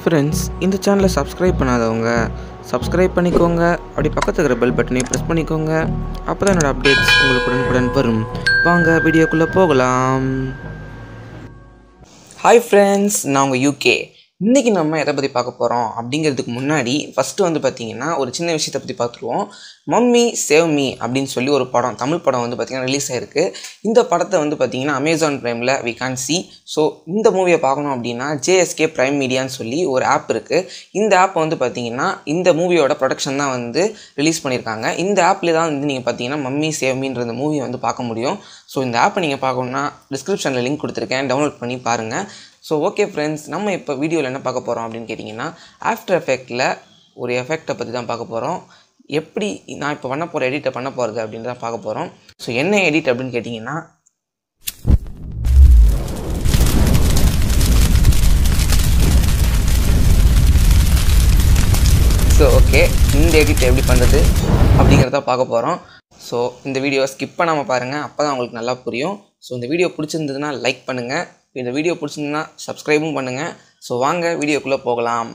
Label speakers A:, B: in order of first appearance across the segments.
A: friends இந்த சேனலை subscribe பண்ணாதவங்க சப்ஸ்கிரைப் பண்ணிக்கோங்க அப்படி பக்கத்தில் இருக்கிற பெல் பட்டனையும் ப்ரெஸ் பண்ணிக்கோங்க அப்போ தான் என்னோடய அப்டேட்ஸ் உங்களுக்கு உடனுக்குடன் வரும் வாங்க வீடியோக்குள்ளே போகலாம் ஹாய் ஃப்ரெண்ட்ஸ் நான் உங்கள் யூகே இன்றைக்கி நம்ம எதை பற்றி பார்க்க போகிறோம் அப்படிங்கிறதுக்கு முன்னாடி ஃபஸ்ட்டு வந்து பார்த்திங்கன்னா ஒரு சின்ன விஷயத்தை பற்றி பார்த்துருவோம் மம்மி சேவ் மீ அப்படின்னு சொல்லி ஒரு படம் தமிழ் படம் வந்து பார்த்திங்கன்னா ரிலீஸ் ஆயிருக்கு இந்த படத்தை வந்து பார்த்திங்கன்னா அமேசான் ப்ரைமில் வி கான் சி ஸோ இந்த மூவியை பார்க்கணும் அப்படின்னா ஜேஎஸ்கே ப்ரைம் மீடியான்னு சொல்லி ஒரு ஆப் இருக்குது இந்த ஆப் வந்து பார்த்திங்கன்னா இந்த மூவியோட ப்ரொடக்ஷன் தான் வந்து ரிலீஸ் பண்ணியிருக்காங்க இந்த ஆப்லேயே தான் வந்து நீங்கள் பார்த்தீங்கன்னா மம்மி சேவ் மீன்ற இந்த மூவியை வந்து பார்க்க முடியும் ஸோ இந்த ஆப்பை நீங்கள் பார்க்கணுன்னா டிஸ்கிரிப்ஷனில் லிங்க் கொடுத்துருக்கேன் டவுன்லோட் பண்ணி பாருங்கள் ஸோ ஓகே ஃப்ரெண்ட்ஸ் நம்ம இப்போ வீடியோவில் என்ன பார்க்க போகிறோம் அப்படின்னு கேட்டிங்கன்னா ஆஃப்டர் எஃபெக்டில் ஒரு எஃபெக்டை பற்றி தான் பார்க்க போகிறோம் எப்படி நான் இப்போ பண்ண போகிற எடிட்டை பண்ண போகிறது அப்படின்னு தான் பார்க்க போகிறோம் ஸோ என்ன எடிட் அப்படின்னு கேட்டிங்கன்னா ஸோ ஓகே இந்த எடிட் எப்படி பண்ணுறது அப்படிங்கிறத பார்க்க போகிறோம் ஸோ இந்த வீடியோவை ஸ்கிப் பண்ணாமல் பாருங்கள் அப்போ தான் உங்களுக்கு நல்லா புரியும் ஸோ இந்த வீடியோ பிடிச்சிருந்ததுன்னா லைக் பண்ணுங்கள் இந்த வீடியோ பிடிச்சிருந்ததுன்னா சப்ஸ்கிரைபும் பண்ணுங்கள் ஸோ வாங்க வீடியோக்குள்ளே போகலாம்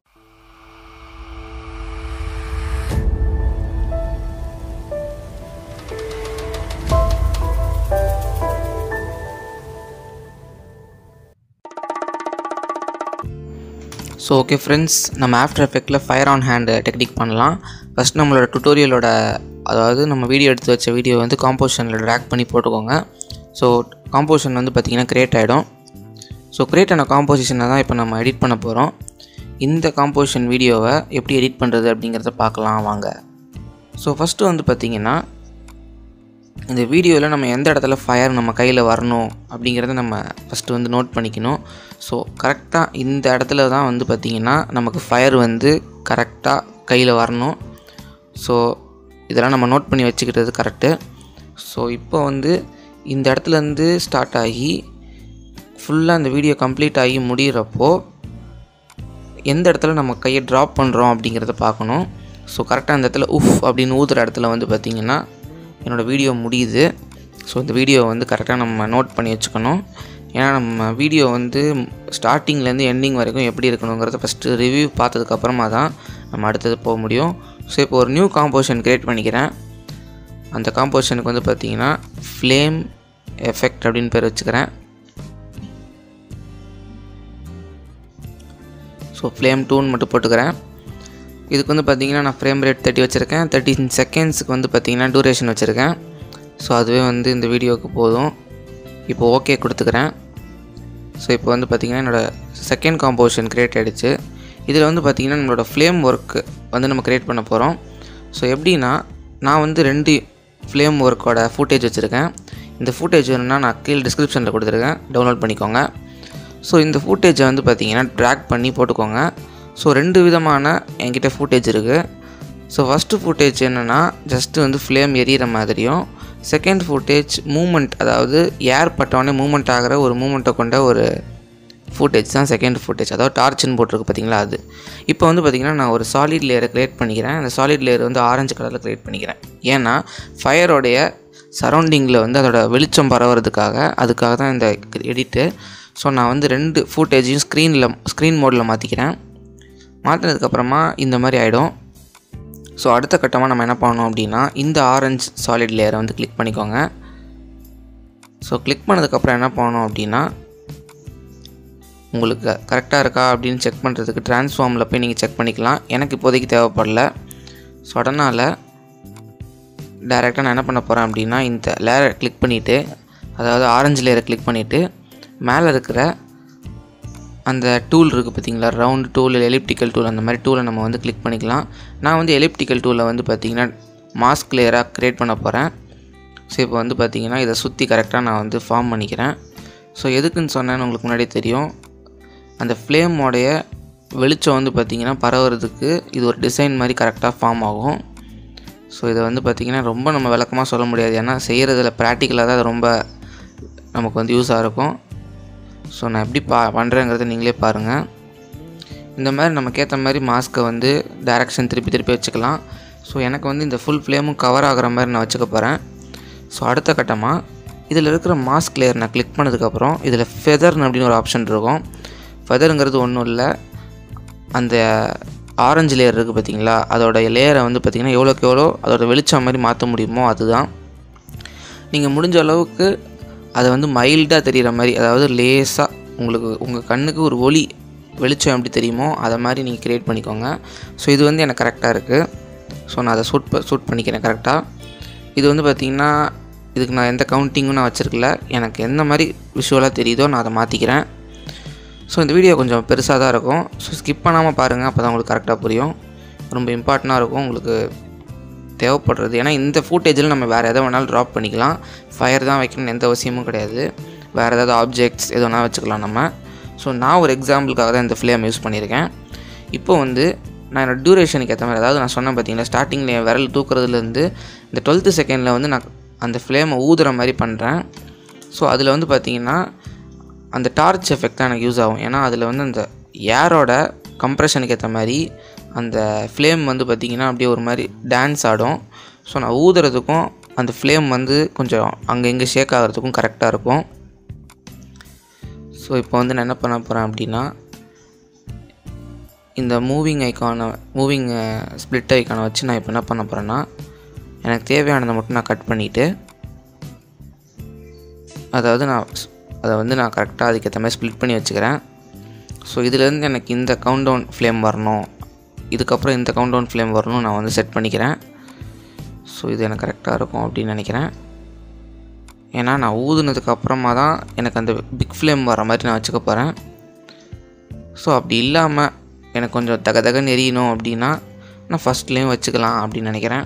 A: ஸோ ஓகே ஃப்ரெண்ட்ஸ் நம்ம ஆஃப்டர் எஃபெக்டில் ஃபயர் ஆன் ஹேண்டு டெக்னிக் பண்ணலாம் ஃபஸ்ட் நம்மளோட டுட்டோரியலோட அதாவது நம்ம வீடியோ எடுத்து வச்ச வீடியோ வந்து காம்போசிஷனில் ட்ராக் பண்ணி போட்டுக்கோங்க ஸோ காம்போசிஷன் வந்து பார்த்திங்கன்னா க்ரியேட் ஆகிடும் ஸோ க்ரியேட் ஆன காம்போசிஷனை தான் இப்போ நம்ம எடிட் பண்ண போகிறோம் இந்த காம்போசிஷன் வீடியோவை எப்படி எடிட் பண்ணுறது அப்படிங்கிறத பார்க்கலாம் வாங்க ஸோ ஃபஸ்ட்டு வந்து பார்த்திங்கன்னா இந்த வீடியோவில் நம்ம எந்த இடத்துல ஃபயர் நம்ம கையில் வரணும் அப்படிங்கிறத நம்ம ஃபஸ்ட்டு வந்து நோட் பண்ணிக்கணும் ஸோ கரெக்டாக இந்த இடத்துல தான் வந்து பார்த்திங்கன்னா நமக்கு ஃபயர் வந்து கரெக்டாக கையில் வரணும் ஸோ இதெல்லாம் நம்ம நோட் பண்ணி வச்சுக்கிறது கரெக்டு ஸோ இப்போ வந்து இந்த இடத்துலேருந்து ஸ்டார்ட் ஆகி ஃபுல்லாக அந்த வீடியோ கம்ப்ளீட் ஆகி முடிகிறப்போ எந்த இடத்துல நம்ம கையை ட்ராப் பண்ணுறோம் அப்படிங்கிறத பார்க்கணும் ஸோ கரெக்டாக அந்த இடத்துல உஃப் அப்படின்னு ஊதுற இடத்துல வந்து பார்த்திங்கன்னா என்னோடய வீடியோ முடியுது ஸோ இந்த வீடியோ வந்து கரெக்டாக நம்ம நோட் பண்ணி வச்சுக்கணும் ஏன்னா நம்ம வீடியோ வந்து ஸ்டார்டிங்லேருந்து எண்டிங் வரைக்கும் எப்படி இருக்கணுங்கிறத ஃபஸ்ட்டு ரிவ்யூ பார்த்ததுக்கப்புறமா தான் நம்ம அடுத்தது போக முடியும் ஸோ இப்போ ஒரு நியூ காம்போசிஷன் க்ரியேட் பண்ணிக்கிறேன் அந்த காம்போசிஷனுக்கு வந்து பார்த்திங்கன்னா ஃப்ளேம் எஃபெக்ட் அப்படின்னு பேர் வச்சுக்கிறேன் ஸோ ஃப்ளேம் டூன்னு மட்டும் போட்டுக்கிறேன் இதுக்கு வந்து பார்த்திங்கன்னா நான் ஃப்ரேம் ரேட் தேர்ட்டி வச்சுருக்கேன் தேர்ட்டின் செகண்ட்ஸுக்கு வந்து பார்த்திங்கன்னா டூரேஷன் வச்சுருக்கேன் ஸோ அதுவே வந்து இந்த வீடியோவுக்கு போதும் இப்போ ஓகே கொடுத்துக்கிறேன் ஸோ இப்போ வந்து பார்த்திங்கன்னா என்னோடய செகண்ட் காம்போசிஷன் க்ரியேட் ஆகிடுச்சு இதில் வந்து பார்த்திங்கன்னா நம்மளோட ஃப்ளேம் ஒர்க்கு வந்து நம்ம க்ரியேட் பண்ண போகிறோம் ஸோ எப்படின்னா நான் வந்து ரெண்டு ஃப்ளேம் ஒர்க்கோட ஃபுட்டேஜ் வச்சுருக்கேன் இந்த ஃபுட்டேஜ் வேணும்னா நான் கீழே டிஸ்கிரிப்ஷனில் கொடுத்துருக்கேன் டவுன்லோட் பண்ணிக்கோங்க ஸோ இந்த ஃபுட்டேஜை வந்து பார்த்திங்கன்னா ட்ராக் பண்ணி போட்டுக்கோங்க ஸோ ரெண்டு விதமான என்கிட்ட ஃபுட்டேஜ் இருக்குது ஸோ ஃபஸ்ட்டு ஃபுட்டேஜ் என்னென்னா ஜஸ்ட்டு வந்து ஃப்ளேம் எரியிற மாதிரியும் செகண்ட் ஃபுட்டேஜ் மூமெண்ட் அதாவது ஏர் பட்டோடனே மூமெண்ட் ஆகிற ஒரு மூமெண்ட்டை கொண்ட ஒரு ஃபுட்டேஜ் தான் செகண்ட் ஃபுட்டேஜ் அதாவது டார்ச்னு போட்டிருக்கு பார்த்தீங்களா அது இப்போ வந்து பார்த்திங்கன்னா நான் ஒரு சாலிட் லேயரை க்ரியேட் பண்ணிக்கிறேன் அந்த சாலிட் லேயர் வந்து ஆரஞ்சு கலரில் க்ரியேட் பண்ணிக்கிறேன் ஏன்னா ஃபயரோடைய சரௌண்டிங்கில் வந்து அதோட வெளிச்சம் பரவுறதுக்காக அதுக்காக தான் இந்த எடிட்டு ஸோ நான் வந்து ரெண்டு ஃபுட்டேஜையும் ஸ்க்ரீனில் ஸ்க்ரீன் மோடில் மாற்றிக்கிறேன் மாற்றினதுக்கப்புறமா இந்த மாதிரி ஆகிடும் ஸோ அடுத்த கட்டமாக நம்ம என்ன பண்ணணும் அப்படின்னா இந்த ஆரஞ்ச் சாலிட் லேயரை வந்து கிளிக் பண்ணிக்கோங்க ஸோ கிளிக் பண்ணதுக்கப்புறம் என்ன பண்ணணும் அப்படின்னா உங்களுக்கு கரெக்டாக இருக்கா அப்படின்னு செக் பண்ணுறதுக்கு ட்ரான்ஸ்ஃபார்மில் போய் நீங்கள் செக் பண்ணிக்கலாம் எனக்கு இப்போதைக்கு தேவைப்படல ஸோ அதனால் டேரெக்டாக நான் என்ன பண்ண போகிறேன் அப்படின்னா இந்த லேயரை கிளிக் பண்ணிவிட்டு அதாவது ஆரஞ்சு லேயரை கிளிக் பண்ணிவிட்டு மேலே இருக்கிற அந்த டூல் இருக்குது பார்த்தீங்களா ரவுண்ட் டூல் எலிப்டிக்கல் டூல் அந்த மாதிரி டூலை நம்ம வந்து கிளிக் பண்ணிக்கலாம் நான் வந்து எலிப்டிக்கல் டூலை வந்து பார்த்திங்கன்னா மாஸ்க் லேயராக க்ரியேட் பண்ண போகிறேன் ஸோ இப்போ வந்து பார்த்திங்கன்னா இதை சுற்றி கரெக்டாக நான் வந்து ஃபார்ம் பண்ணிக்கிறேன் ஸோ எதுக்குன்னு சொன்னேன்னு உங்களுக்கு முன்னாடி தெரியும் அந்த ஃப்ளேமோடைய வெளிச்சம் வந்து பார்த்திங்கன்னா பரவுறதுக்கு இது ஒரு டிசைன் மாதிரி கரெக்டாக ஃபார்ம் ஆகும் ஸோ இதை வந்து பார்த்திங்கன்னா ரொம்ப நம்ம விளக்கமாக சொல்ல முடியாது ஏன்னா செய்கிறதுல ப்ராக்டிக்கலாக தான் அது ரொம்ப நமக்கு வந்து யூஸாக இருக்கும் ஸோ நான் எப்படி பா பண்ணுறேங்கிறத நீங்களே பாருங்கள் இந்த மாதிரி நமக்கு ஏற்ற மாதிரி மாஸ்க்கை வந்து டைரக்ஷன் திருப்பி திருப்பி வச்சுக்கலாம் ஸோ எனக்கு வந்து இந்த ஃபுல் ஃப்ளேமும் கவர் ஆகிற மாதிரி நான் வச்சுக்க போகிறேன் ஸோ அடுத்த கட்டமாக இதில் இருக்கிற மாஸ்க் லேயர் நான் கிளிக் பண்ணதுக்கப்புறம் இதில் ஃபெதர்னு அப்படின்னு ஒரு ஆப்ஷன் இருக்கும் ஃபெதருங்கிறது ஒன்றும் இல்லை அந்த ஆரஞ்சு லேயர் இருக்குது பார்த்தீங்களா அதோட லேயரை வந்து பார்த்திங்கன்னா எவ்வளோக்கு எவ்வளோ அதோட வெளிச்சம் மாதிரி மாற்ற முடியுமோ அதுதான் நீங்கள் முடிஞ்ச அளவுக்கு அதை வந்து மைல்டாக தெரிகிற மாதிரி அதாவது லேஸாக உங்களுக்கு உங்கள் கண்ணுக்கு ஒரு ஒளி வெளிச்சம் எப்படி தெரியுமோ அதை மாதிரி நீங்கள் க்ரியேட் பண்ணிக்கோங்க ஸோ இது வந்து எனக்கு கரெக்டாக இருக்குது ஸோ நான் அதை சூட் சூட் பண்ணிக்கிறேன் கரெக்டாக இது வந்து பார்த்திங்கன்னா இதுக்கு நான் எந்த கவுண்டிங்கும் நான் வச்சுருக்கல எனக்கு எந்த மாதிரி விஷுவலாக தெரியுதோ நான் அதை மாற்றிக்கிறேன் ஸோ இந்த வீடியோ கொஞ்சம் பெருசாக தான் இருக்கும் ஸோ ஸ்கிப் பண்ணாமல் பாருங்கள் அப்போ தான் உங்களுக்கு கரெக்டாக புரியும் ரொம்ப இம்பார்ட்டண்ட்டாக இருக்கும் உங்களுக்கு தேவைப்படுறது ஏன்னா இந்த ஃபூட்டேஜில் நம்ம வேறு எதை வேணாலும் ட்ராப் பண்ணிக்கலாம் ஃபயர் தான் வைக்கணும்னு எந்த அவசியமும் கிடையாது வேறு ஏதாவது ஆப்ஜெக்ட்ஸ் எது வேணால் வச்சுக்கலாம் நம்ம ஸோ நான் ஒரு எக்ஸாம்பிளுக்காக தான் இந்த ஃப்ளேம் யூஸ் பண்ணியிருக்கேன் இப்போ வந்து நான் என்னோடய டியூரேஷனுக்கு ஏற்ற மாதிரி அதாவது நான் சொன்னேன் பார்த்தீங்களா ஸ்டார்டிங்கில் என் விரல் தூக்குறதுலேருந்து இந்த டுவெல்த்து செகண்டில் வந்து நான் அந்த ஃப்ளேமை ஊதுற மாதிரி பண்ணுறேன் ஸோ அதில் வந்து பார்த்திங்கன்னா அந்த டார்ச் எஃபெக்ட் தான் எனக்கு யூஸ் ஆகும் ஏன்னா அதில் வந்து அந்த ஏரோட கம்ப்ரெஷனுக்கு ஏற்ற மாதிரி அந்த ஃப்ளேம் வந்து பார்த்திங்கன்னா அப்படியே ஒரு மாதிரி டான்ஸ் ஆடும் ஸோ நான் ஊதுறதுக்கும் அந்த ஃப்ளேம் வந்து கொஞ்சம் அங்கே இங்கே ஷேக் ஆகிறதுக்கும் கரெக்டாக இருக்கும் ஸோ இப்போ வந்து நான் என்ன பண்ண போகிறேன் அப்படின்னா இந்த மூவிங் ஐக்கானை மூவிங் ஸ்ப்ளிட் ஐக்கானை வச்சு நான் இப்போ என்ன பண்ண போகிறேன்னா எனக்கு தேவையானதை மட்டும் நான் கட் பண்ணிவிட்டு அதாவது நான் அதை வந்து நான் கரெக்டாக அதுக்கேற்ற மாதிரி ஸ்ப்ளிட் பண்ணி வச்சுக்கிறேன் ஸோ இதுலேருந்து எனக்கு இந்த கவுண்ட் டவுன் ஃப்ளேம் வரணும் இதுக்கப்புறம் இந்த கவுண்ட் டவுன் ஃப்ளேம் வரணும் நான் வந்து செட் பண்ணிக்கிறேன் ஸோ இது எனக்கு கரெக்டாக இருக்கும் அப்படின்னு நினைக்கிறேன் ஏன்னா நான் ஊதுனதுக்கு அப்புறமா தான் எனக்கு அந்த பிக் ஃப்ளேம் வர மாதிரி நான் வச்சுக்க போகிறேன் ஸோ அப்படி இல்லாமல் எனக்கு கொஞ்சம் தக தகன்னு எரியணும் அப்படின்னா நான் ஃபஸ்ட்லேயும் வச்சுக்கலாம் அப்படின்னு நினைக்கிறேன்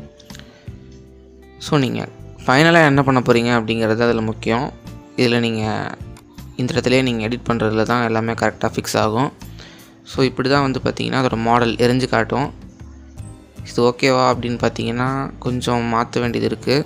A: ஸோ நீங்கள் ஃபைனலாக என்ன பண்ண போகிறீங்க அப்படிங்கிறது அதில் முக்கியம் இதில் நீங்கள் இந்த இடத்துலையே நீங்கள் எடிட் பண்ணுறதுல தான் எல்லாமே கரெக்டாக ஃபிக்ஸ் ஆகும் ஸோ இப்படி தான் வந்து பார்த்திங்கன்னா அதோட மாடல் எரிஞ்சு காட்டும் இது ஓகேவா அப்படின்னு பார்த்தீங்கன்னா கொஞ்சம் மாற்ற வேண்டியது இருக்குது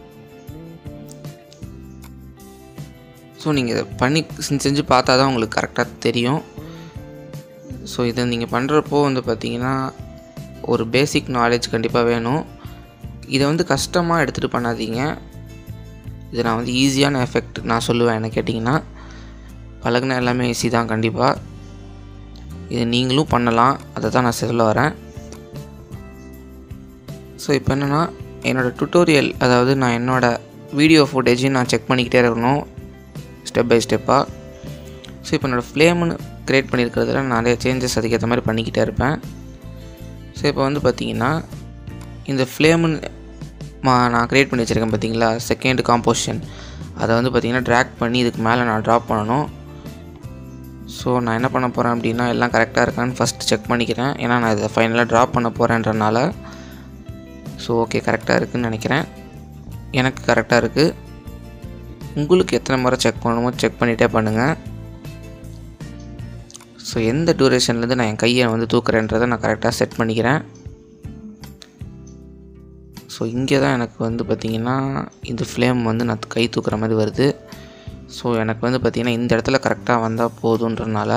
A: ஸோ நீங்கள் இதை பண்ணி செஞ்சு செஞ்சு பார்த்தா தான் உங்களுக்கு கரெக்டாக தெரியும் ஸோ இதை நீங்கள் பண்ணுறப்போ வந்து பார்த்தீங்கன்னா ஒரு பேசிக் நாலேஜ் கண்டிப்பாக வேணும் இதை வந்து கஷ்டமாக எடுத்துகிட்டு பண்ணாதீங்க இது நான் வந்து ஈஸியான எஃபெக்ட் நான் சொல்லுவேன் என்ன கேட்டிங்கன்னா பழகுன எல்லாமே ஈஸி தான் கண்டிப்பாக இது நீங்களும் பண்ணலாம் அதை தான் நான் சொல்ல வரேன் ஸோ இப்போ என்னென்னா என்னோடய டுட்டோரியல் அதாவது நான் என்னோடய வீடியோ ஃபுட்டேஜையும் நான் செக் பண்ணிக்கிட்டே இருக்கணும் ஸ்டெப் பை ஸ்டெப்பாக ஸோ இப்போ என்னோடய ஃப்ளேம்னு க்ரியேட் பண்ணியிருக்கிறதுல நான் நிறைய சேஞ்சஸ் அதுக்கேற்ற மாதிரி பண்ணிக்கிட்டே இருப்பேன் ஸோ இப்போ வந்து பார்த்திங்கன்னா இந்த ஃப்ளேமுன்னு மா நான் க்ரியேட் பண்ணி வச்சுருக்கேன் பார்த்தீங்களா செகண்ட் காம்போசிஷன் அதை வந்து பார்த்திங்கன்னா ட்ராக் பண்ணி இதுக்கு மேலே நான் ட்ராப் பண்ணணும் ஸோ நான் என்ன பண்ண போகிறேன் அப்படின்னா எல்லாம் கரெக்டாக இருக்கான்னு ஃபஸ்ட்டு செக் பண்ணிக்கிறேன் ஏன்னா நான் இதை ஃபைனலாக ட்ராப் பண்ண போகிறேன்றனால ஸோ ஓகே கரெக்டாக இருக்குதுன்னு நினைக்கிறேன் எனக்கு கரெக்டாக இருக்குது உங்களுக்கு எத்தனை முறை செக் பண்ணணுமோ செக் பண்ணிகிட்டே பண்ணுங்கள் ஸோ எந்த டூரேஷன்லேருந்து நான் என் கையை வந்து தூக்குறேன்றதை நான் கரெக்டாக செட் பண்ணிக்கிறேன் ஸோ இங்கே தான் எனக்கு வந்து பார்த்திங்கன்னா இந்த ஃப்ளேம் வந்து நான் கை தூக்குற மாதிரி வருது ஸோ எனக்கு வந்து பார்த்திங்கன்னா இந்த இடத்துல கரெக்டாக வந்தால் போதுன்றனால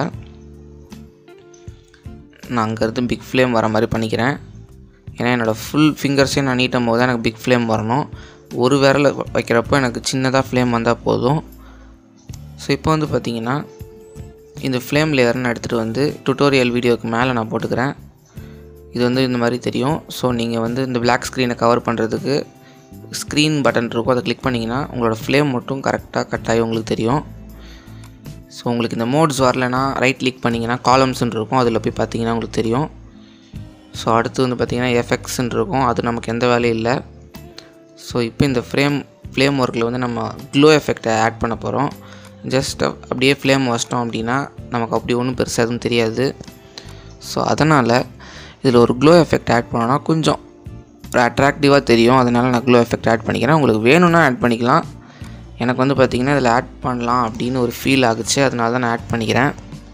A: நான் அங்கேருந்து பிக் ஃப்ளேம் வர மாதிரி பண்ணிக்கிறேன் ஏன்னா என்னோடய ஃபுல் ஃபிங்கர்ஸையும் நான் நீட்டும் போது தான் எனக்கு பிக் ஃப்ளேம் வரணும் ஒரு விரல் வைக்கிறப்போ எனக்கு சின்னதாக ஃப்ளேம் வந்தால் போதும் ஸோ இப்போ வந்து பார்த்திங்கன்னா இந்த ஃப்ளேம் லேயர் நான் எடுத்துகிட்டு வந்து டுட்டோரியல் வீடியோவுக்கு மேலே நான் போட்டுக்கிறேன் இது வந்து இந்த மாதிரி தெரியும் ஸோ நீங்கள் வந்து இந்த பிளாக் ஸ்க்ரீனை கவர் பண்ணுறதுக்கு ஸ்க்ரீன் பட்டன் இருக்கும் அதை கிளிக் பண்ணிங்கன்னா உங்களோட ஃப்ளேம் மட்டும் கரெக்டாக கட் ஆகி உங்களுக்கு தெரியும் ஸோ உங்களுக்கு இந்த மோட்ஸ் வரலைன்னா ரைட் கிளிக் பண்ணிங்கன்னா காலம்ஸ்ன்னு இருக்கும் அதில் போய் பார்த்தீங்கன்னா உங்களுக்கு தெரியும் ஸோ அடுத்து வந்து பார்த்திங்கன்னா எஃபெக்ட்ஸ்ன்னு இருக்கும் அது நமக்கு எந்த வேலையும் இல்லை ஸோ இப்போ இந்த ஃப்ரேம் ஃப்ளேம் ஒர்க்கில் வந்து நம்ம க்ளோ எஃபெக்டை ஆட் பண்ண போகிறோம் ஜஸ்ட் அப்படியே ஃப்ளேம் வச்சிட்டோம் அப்படின்னா நமக்கு அப்படி ஒன்றும் பெருசாக எதுவும் தெரியாது ஸோ அதனால் இதில் ஒரு க்ளோ எஃபெக்ட் ஆட் பண்ணோன்னா கொஞ்சம் ஒரு அட்ராக்டிவாக தெரியும் அதனால் நான் க்ளோ எஃபெக்ட் ஆட் பண்ணிக்கிறேன் உங்களுக்கு வேணும்னா ஆட் பண்ணிக்கலாம் எனக்கு வந்து பார்த்திங்கன்னா இதில் ஆட் பண்ணலாம் அப்படின்னு ஒரு ஃபீல் ஆகுச்சு அதனால தான் நான் ஆட் பண்ணிக்கிறேன்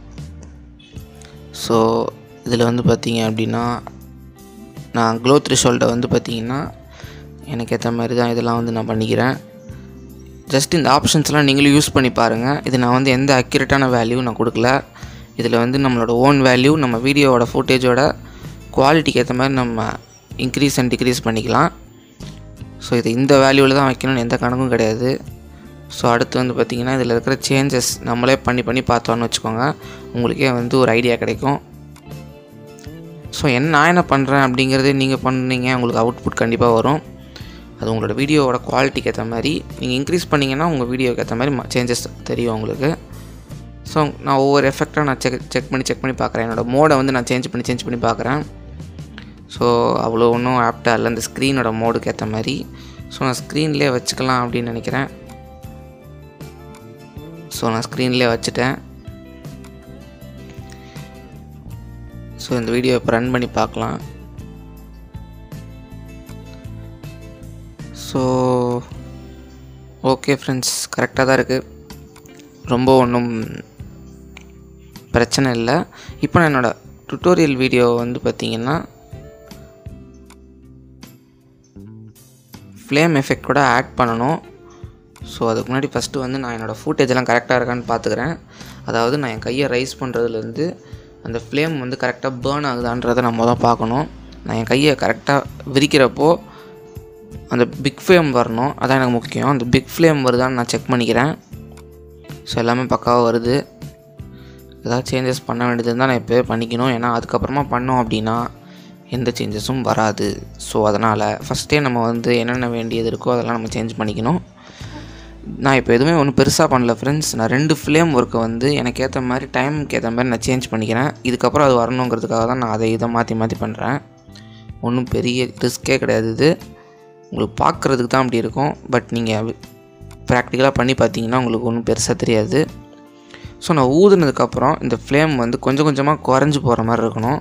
A: ஸோ இதில் வந்து பார்த்திங்க அப்படின்னா நான் க்ளோ த்ரிஷோல்டை வந்து பார்த்திங்கன்னா எனக்கு ஏற்ற மாதிரி தான் இதெல்லாம் வந்து நான் பண்ணிக்கிறேன் ஜஸ்ட் இந்த ஆப்ஷன்ஸ்லாம் நீங்களும் யூஸ் பண்ணி பாருங்கள் இது நான் வந்து எந்த அக்யூரேட்டான வேல்யூ நான் கொடுக்கல இதில் வந்து நம்மளோட ஓன் வேல்யூ நம்ம வீடியோவோட ஃபுட்டேஜோட குவாலிட்டிக்கு ஏற்ற மாதிரி நம்ம இன்க்ரீஸ் அண்ட் டிக்ரீஸ் பண்ணிக்கலாம் ஸோ இது இந்த வேல்யூவில் தான் வைக்கணும்னு எந்த கணக்கும் கிடையாது ஸோ அடுத்து வந்து பார்த்திங்கன்னா இதில் இருக்கிற சேஞ்சஸ் நம்மளே பண்ணி பண்ணி பார்த்தோன்னு வச்சுக்கோங்க உங்களுக்கே வந்து ஒரு ஐடியா கிடைக்கும் ஸோ என்ன நான் என்ன பண்ணுறேன் அப்படிங்கிறதே நீங்கள் பண்ணீங்க உங்களுக்கு அவுட்புட் கண்டிப்பாக வரும் அது உங்களோட வீடியோவோட குவாலிட்டிக்கு ஏற்ற மாதிரி நீங்கள் இன்க்ரீஸ் பண்ணிங்கன்னா உங்கள் வீடியோக்கு ஏற்ற மாதிரி சேஞ்சஸ் தெரியும் உங்களுக்கு ஸோ நான் ஒவ்வொரு எஃபெக்டாக நான் செக் செக் பண்ணி செக் பண்ணி பார்க்குறேன் என்னோடய மோடை வந்து நான் சேஞ்ச் பண்ணி சேஞ்ச் பண்ணி பார்க்குறேன் ஸோ அவ்வளோ ஒன்றும் ஆப்டாக இல்லை இந்த ஸ்க்ரீனோட மோடுக்கு ஏற்ற மாதிரி ஸோ நான் ஸ்க்ரீன்லேயே வச்சுக்கலாம் அப்படின்னு நினைக்கிறேன் ஸோ நான் ஸ்க்ரீன்லேயே வச்சுட்டேன் ஸோ இந்த வீடியோ இப்போ ரன் பண்ணி பார்க்கலாம் ஸோ ஓகே ஃப்ரெண்ட்ஸ் கரெக்டாக தான் இருக்குது ரொம்ப ஒன்றும் பிரச்சனை இல்லை இப்போ நான் என்னோடய டுட்டோரியல் வீடியோ வந்து பார்த்திங்கன்னா ஃப்ளேம் எஃபெக்ட் கூட ஆட் பண்ணணும் ஸோ அதுக்கு முன்னாடி ஃபஸ்ட்டு வந்து நான் என்னோடய ஃபூட்டேஜெல்லாம் கரெக்டாக இருக்கான்னு பார்த்துக்கிறேன் அதாவது நான் என் கையை ரைஸ் பண்ணுறதுலேருந்து அந்த ஃப்ளேம் வந்து கரெக்டாக பேர்ன் ஆகுதான்றதை நம்ம தான் பார்க்கணும் நான் என் கையை கரெக்டாக விரிக்கிறப்போ அந்த பிக் ஃப்ளேம் வரணும் அதான் எனக்கு முக்கியம் அந்த பிக் ஃப்ளேம் வருதான்னு நான் செக் பண்ணிக்கிறேன் ஸோ எல்லாமே பக்காவாக வருது ஏதாவது சேஞ்சஸ் பண்ண வேண்டியது இருந்தால் நான் இப்போவே பண்ணிக்கணும் ஏன்னா அதுக்கப்புறமா பண்ணோம் அப்படின்னா எந்த சேஞ்சஸும் வராது ஸோ அதனால் ஃபஸ்ட்டே நம்ம வந்து என்னென்ன வேண்டியது இருக்கோ அதெல்லாம் நம்ம சேஞ்ச் பண்ணிக்கணும் நான் இப்போ எதுவுமே ஒன்றும் பெருசாக பண்ணல ஃப்ரெண்ட்ஸ் நான் ரெண்டு ஃப்ளேம் ஒர்க்கை வந்து எனக்கு ஏற்ற மாதிரி டைமுக்கு ஏற்ற மாதிரி நான் சேஞ்ச் பண்ணிக்கிறேன் இதுக்கப்புறம் அது வரணுங்கிறதுக்காக தான் நான் அதை இதை மாற்றி மாற்றி பண்ணுறேன் ஒன்றும் பெரிய ரிஸ்க்கே கிடையாது இது உங்களுக்கு பார்க்குறதுக்கு தான் அப்படி இருக்கும் பட் நீங்கள் ப்ராக்டிக்கலாக பண்ணி பார்த்தீங்கன்னா உங்களுக்கு ஒன்றும் பெருசாக தெரியாது ஸோ நான் ஊதுனதுக்கப்புறம் இந்த ஃப்ளேம் வந்து கொஞ்சம் கொஞ்சமாக குறைஞ்சி போகிற மாதிரி இருக்கணும்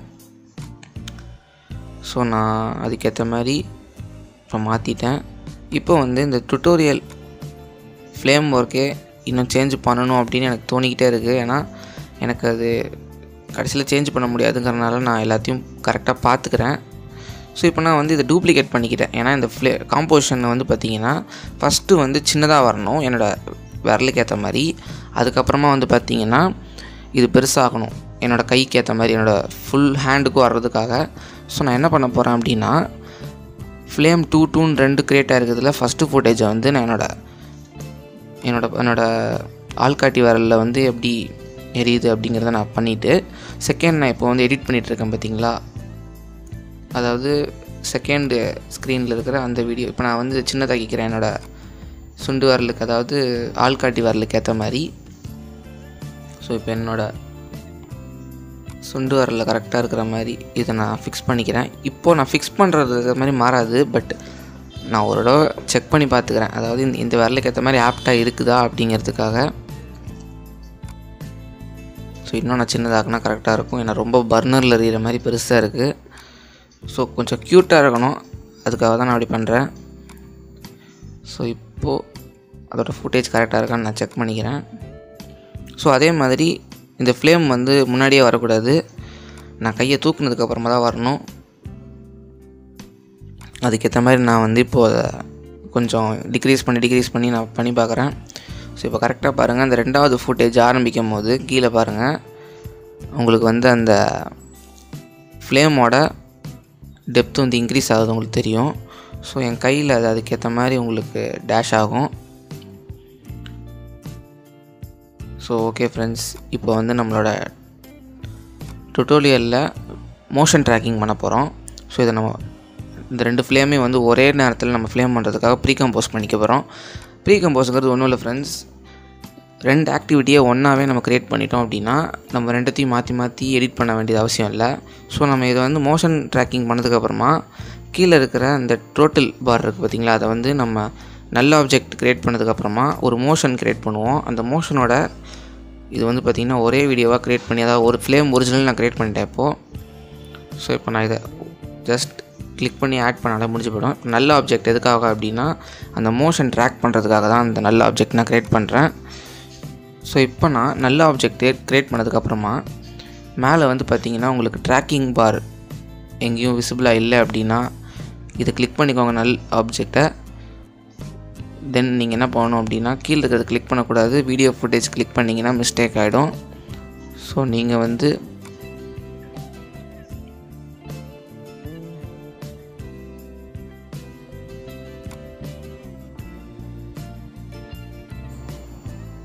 A: ஸோ நான் அதுக்கேற்ற மாதிரி இப்போ மாற்றிட்டேன் இப்போ வந்து இந்த டுட்டோரியல் ஃப்ளேம் ஒர்க்கே இன்னும் சேஞ்ச் பண்ணணும் அப்படின்னு எனக்கு தோணிக்கிட்டே இருக்குது ஏன்னா எனக்கு அது கடைசியில் சேஞ்ச் பண்ண முடியாதுங்கிறனால நான் எல்லாத்தையும் கரெக்டாக பார்த்துக்கிறேன் ஸோ இப்போ நான் வந்து இதை டூப்ளிகேட் பண்ணிக்கிட்டேன் ஏன்னா இந்த ஃப்ளே காம்போசிஷனை வந்து பார்த்திங்கன்னா ஃபஸ்ட்டு வந்து சின்னதாக வரணும் என்னோடய விரலுக்கு ஏற்ற மாதிரி அதுக்கப்புறமா வந்து பார்த்திங்கன்னா இது பெருசாகணும் என்னோடய கைக்கு ஏற்ற மாதிரி என்னோடய ஃபுல் ஹேண்டுக்கும் வர்றதுக்காக ஸோ நான் என்ன பண்ண போகிறேன் அப்படின்னா ஃப்ளேம் டூ டூன்னு ரெண்டு க்ரியேட் ஆகிருக்கிறதுல ஃபஸ்ட்டு ஃபுட்டேஜை வந்து நான் என்னோடய என்னோட என்னோடய ஆள்காட்டி விரலில் வந்து எப்படி எரியுது அப்படிங்கிறத நான் பண்ணிவிட்டு செகண்ட் நான் இப்போ வந்து எடிட் பண்ணிகிட்ருக்கேன் பார்த்தீங்களா அதாவது செகண்டு ஸ்க்ரீனில் இருக்கிற அந்த வீடியோ இப்போ நான் வந்து சின்னதாக்கிக்கிறேன் என்னோடய சுண்டு வரலுக்கு அதாவது ஆள்காட்டி வரலுக்கு ஏற்ற மாதிரி ஸோ இப்போ என்னோடய சுண்டு வரலில் கரெக்டாக இருக்கிற மாதிரி இதை நான் ஃபிக்ஸ் பண்ணிக்கிறேன் இப்போது நான் ஃபிக்ஸ் பண்ணுறது மாதிரி மாறாது பட் நான் ஒரு தடவை செக் பண்ணி பார்த்துக்கிறேன் அதாவது இந்த இந்த விரலுக்கு ஏற்ற மாதிரி ஆப்டாக இருக்குதா அப்படிங்கிறதுக்காக ஸோ இன்னும் நான் சின்னதாக்குனா கரெக்டாக இருக்கும் ஏன்னா ரொம்ப பர்னரில் எறிகிற மாதிரி பெருசாக இருக்குது ஸோ கொஞ்சம் க்யூட்டாக இருக்கணும் அதுக்காக தான் நான் அப்படி பண்ணுறேன் ஸோ இப்போது அதோடய ஃபுட்டேஜ் கரெக்டாக இருக்கான்னு நான் செக் பண்ணிக்கிறேன் ஸோ அதே மாதிரி இந்த ஃப்ளேம் வந்து முன்னாடியே வரக்கூடாது நான் கையை தூக்குனதுக்கப்புறமா தான் வரணும் அதுக்கேற்ற மாதிரி நான் வந்து இப்போது அதை கொஞ்சம் டிக்ரீஸ் பண்ணி டிக்ரீஸ் பண்ணி நான் பண்ணி பார்க்குறேன் ஸோ இப்போ கரெக்டாக பாருங்கள் அந்த ரெண்டாவது ஃபுட்டேஜ் ஆரம்பிக்கும் போது கீழே பாருங்கள் உங்களுக்கு வந்து அந்த ஃப்ளேமோட டெப்த் வந்து இன்க்ரீஸ் ஆகுது உங்களுக்கு தெரியும் ஸோ என் கையில் அது அதுக்கேற்ற மாதிரி உங்களுக்கு டேஷ் ஆகும் ஸோ ஓகே ஃப்ரெண்ட்ஸ் இப்போ வந்து நம்மளோட டுட்டோரியலில் மோஷன் ட்ராக்கிங் பண்ண போகிறோம் ஸோ இதை நம்ம இந்த ரெண்டு ஃப்ளேமே வந்து ஒரே நேரத்தில் நம்ம ஃப்ளேம் பண்ணுறதுக்காக ப்ரீ கம்போஸ் பண்ணிக்க போகிறோம் ப்ரீ கம்போஸுங்கிறது ஒன்றும் இல்லை ஃப்ரெண்ட்ஸ் ரெண்டு ஆக்டிவிட்டியை ஒன்றாவே நம்ம க்ரியேட் பண்ணிட்டோம் அப்படின்னா நம்ம ரெண்டுத்தையும் மாற்றி மாற்றி எடிட் பண்ண வேண்டியது அவசியம் இல்லை ஸோ நம்ம இதை வந்து மோஷன் ட்ராக்கிங் பண்ணதுக்கப்புறமா கீழே இருக்கிற இந்த டோட்டல் பார் இருக்குது பார்த்திங்களா அதை வந்து நம்ம நல்ல ஆப்ஜெக்ட் க்ரியேட் பண்ணதுக்கப்புறமா ஒரு மோஷன் க்ரியேட் பண்ணுவோம் அந்த மோஷனோட இது வந்து பார்த்திங்கன்னா ஒரே வீடியோவாக க்ரியேட் பண்ணி அதாவது ஒரு ஃப்ளேம் ஒரிஜினல் நான் க்ரியேட் பண்ணிட்டேன் இப்போது ஸோ இப்போ நான் இதை ஜஸ்ட் கிளிக் பண்ணி ஆட் பண்ணாலே முடிஞ்சு போயிடும் இப்போ நல்ல ஆப்ஜெக்ட் எதுக்காக அப்படின்னா அந்த மோஷன் ட்ராக் பண்ணுறதுக்காக தான் அந்த நல்ல ஆப்ஜெக்ட் நான் க்ரியேட் பண்ணுறேன் ஸோ இப்போ நான் நல்ல ஆப்ஜெக்ட் க்ரியேட் பண்ணதுக்கப்புறமா மேலே வந்து பார்த்திங்கன்னா உங்களுக்கு ட்ராக்கிங் பார் எங்கேயும் விசிபிளாக இல்லை அப்படின்னா இதை கிளிக் பண்ணிக்கோங்க நல் ஆப்ஜெக்டை தென் நீங்கள் என்ன பண்ணணும் அப்படின்னா கீழே இருக்கிறது கிளிக் பண்ணக்கூடாது வீடியோ ஃபுட்டேஜ் கிளிக் பண்ணிங்கன்னா மிஸ்டேக் ஆகிடும் ஸோ நீங்கள் வந்து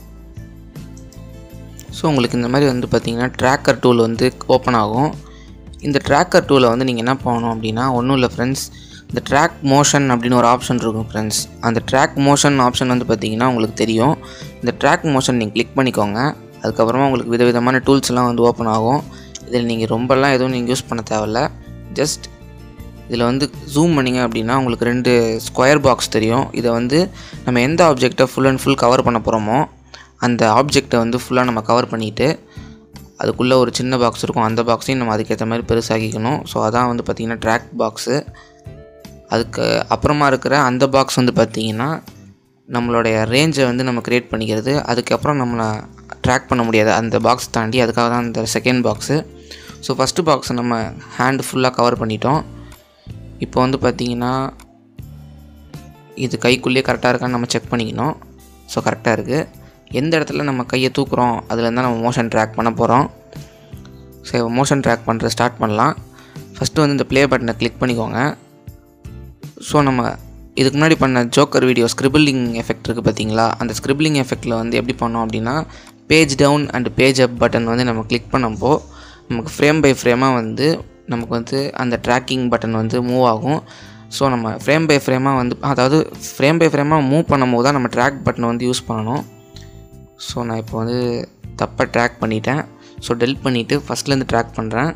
A: ஸோ உங்களுக்கு இந்த மாதிரி வந்து பார்த்திங்கன்னா ட்ராக்கர் டூல் வந்து ஓப்பன் ஆகும் இந்த ட்ராக்கர் டூவில் வந்து நீங்கள் என்ன பண்ணணும் அப்படின்னா ஒன்றும் இல்லை ஃப்ரெண்ட்ஸ் இந்த ட்ராக் மோஷன் அப்படின்னு ஒரு ஆப்ஷன் இருக்கும் ஃப்ரெண்ட்ஸ் அந்த ட்ராக் மோஷன் ஆப்ஷன் வந்து பார்த்தீங்கன்னா உங்களுக்கு தெரியும் இந்த ட்ராக் மோஷன் நீங்கள் கிளிக் பண்ணிக்கோங்க அதுக்கப்புறமா உங்களுக்கு விதவிதமான டூல்ஸ்லாம் வந்து ஓப்பன் ஆகும் இதில் நீங்கள் ரொம்பலாம் எதுவும் நீங்கள் யூஸ் பண்ண தேவையில்ல ஜஸ்ட் இதில் வந்து ஜூம் பண்ணிங்க அப்படின்னா உங்களுக்கு ரெண்டு ஸ்கொயர் பாக்ஸ் தெரியும் இதை வந்து நம்ம எந்த ஆப்ஜெக்டை ஃபுல் அண்ட் ஃபுல் கவர் பண்ண போகிறோமோ அந்த ஆப்ஜெக்டை வந்து ஃபுல்லாக நம்ம கவர் பண்ணிவிட்டு அதுக்குள்ளே ஒரு சின்ன பாக்ஸ் இருக்கும் அந்த பாக்ஸையும் நம்ம அதுக்கேற்ற மாதிரி பெருசாக்கிக்கணும் ஸோ அதான் வந்து பார்த்திங்கன்னா ட்ராக் பாக்ஸு அதுக்கு அப்புறமா இருக்கிற அந்த பாக்ஸ் வந்து பார்த்திங்கன்னா நம்மளுடைய ரேஞ்சை வந்து நம்ம க்ரியேட் பண்ணிக்கிறது அதுக்கப்புறம் நம்மளை ட்ராக் பண்ண முடியாது அந்த பாக்ஸ் தாண்டி அதுக்காக தான் அந்த செகண்ட் பாக்ஸு ஸோ ஃபஸ்ட்டு பாக்ஸை நம்ம ஹேண்டு ஃபுல்லாக கவர் பண்ணிட்டோம் இப்போ வந்து பார்த்திங்கன்னா இது கைக்குள்ளேயே கரெக்டாக இருக்கான்னு நம்ம செக் பண்ணிக்கணும் ஸோ கரெக்டாக இருக்குது எந்த இடத்துல நம்ம கையை தூக்குறோம் அதுலேருந்து நம்ம மோஷன் ட்ராக் பண்ண போகிறோம் ஸோ மோஷன் ட்ராக் பண்ணுற ஸ்டார்ட் பண்ணலாம் ஃபஸ்ட்டு வந்து இந்த ப்ளே பட்டனை கிளிக் பண்ணிக்கோங்க ஸோ நம்ம இதுக்கு முன்னாடி பண்ண ஜோக்கர் வீடியோ ஸ்க்ரிபிளிங் எஃபெக்ட் இருக்குது பார்த்தீங்களா அந்த ஸ்க்ரிபிளிங் எஃபெக்ட்டில் வந்து எப்படி பண்ணோம் அப்படின்னா page down and page up button வந்து நம்ம கிளிக் பண்ணப்போ நமக்கு ஃப்ரேம் பை ஃப்ரேமாக வந்து நமக்கு வந்து அந்த ட்ராக்கிங் பட்டன் வந்து மூவ் ஆகும் ஸோ நம்ம ஃப்ரேம் பை ஃப்ரேமாக வந்து அதாவது ஃப்ரேம் பை ஃப்ரேமாக மூவ் பண்ணும்போது தான் நம்ம ட்ராக் பட்டனை வந்து யூஸ் பண்ணணும் ஸோ நான் இப்போ வந்து தப்பாக ட்ராக் பண்ணிட்டேன் ஸோ டெல் பண்ணிவிட்டு ஃபஸ்ட்லேருந்து ட்ராக் பண்ணுறேன்